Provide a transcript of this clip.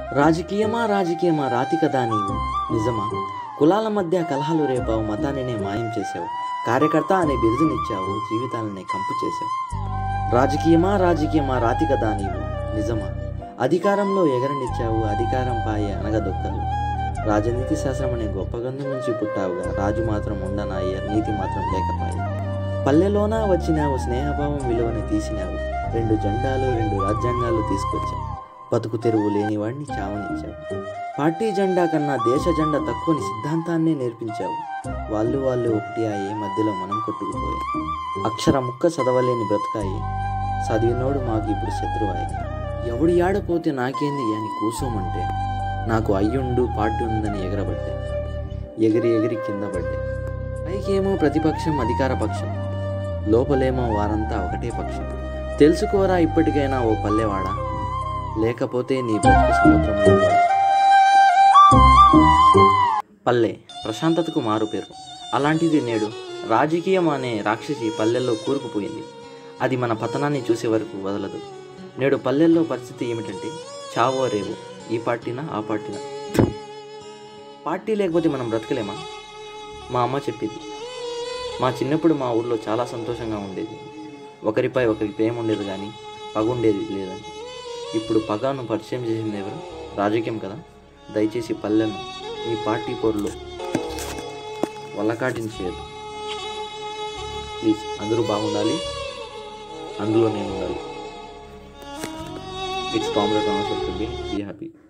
రాజకీయమా రాజకీయమా రాతి కదా నీవు నిజమా కులాల మధ్య కలహాలు రేపావు మతాన్నినే మాయం చేసావు కార్యకర్త అనే బిరుదునిచ్చావు జీవితాలనే కంపు చేసావు రాజకీయమా రాజకీయమా రాతి కదా నీవు నిజమా అధికారంలో ఎగరనిచ్చావు అధికారం పాయే అనగదొక్కలు రాజనీతి శాస్త్రం అనే గొప్ప గంధం నుంచి పుట్టావుగా రాజు మాత్రం ఉండనాయ నీతి మాత్రం లేకపాయి పల్లెలోన వచ్చినావు స్నేహభావం విలువని తీసినావు రెండు జెండాలు రెండు రాజ్యాంగాలు తీసుకొచ్చావు బతుకు తెరువు లేని వాడిని చావనిచ్చావు పార్టీ జెండా కన్నా దేశ జెండా తక్కువని సిద్ధాంతాన్నే నేర్పించావు వాళ్ళు వాళ్ళు ఒకటి అయ్యే మధ్యలో మనం కొట్టుకుపోయాం అక్షర ముక్క చదవలేని బ్రతకాయి చదివినోడు మాకు ఇప్పుడు శత్రువాయి ఎవడు ఆడపోతే నాకేంది అని కూసోమంటే నాకు అయ్యుండు పార్టీ ఉందని ఎగరబట్టే ఎగిరి ఎగిరి కింద పడ్డే పైకేమో ప్రతిపక్షం అధికార పక్షం లోపలేమో వారంతా ఒకటే పక్షం తెలుసుకోరా ఇప్పటికైనా ఓ పల్లెవాడా లేకపోతే నీ బ్రతుకు సముద్రంలో పడ. పల్లె ప్రశాంతతకు మారు పేరు అలాంటిది నేడు రాజకీయం అనే రాక్షసి పల్లెల్లో కూరుకుపోయింది అది మన పతనాన్ని చూసే వరకు వదలదు నేడు పల్లెల్లో పరిస్థితి ఏమిటంటే చావో రేవో ఈ పార్టీనా ఆ పార్టీనా పార్టీ లేకపోతే మనం బ్రతకలేమా మా అమ్మ చెప్పింది మా చిన్నప్పుడు మా ఊర్లో చాలా సంతోషంగా ఉండేది ఒకరిపై ఒకరికి ప్రేమ ఉండేది కానీ పగ ఉండేది లేదని ఇప్పుడు పగాను పరిచయం చేసింది ఎవరు రాజకీయం కదా దయచేసి పల్లెను ఈ పార్టీ పోరులో వల్లకాటిని చేయదు ప్లీజ్ అందరూ బాగుండాలి అందులో నేను ఉండాలి ఇట్స్ కామ్రేడ్ బీ హ్యాపీ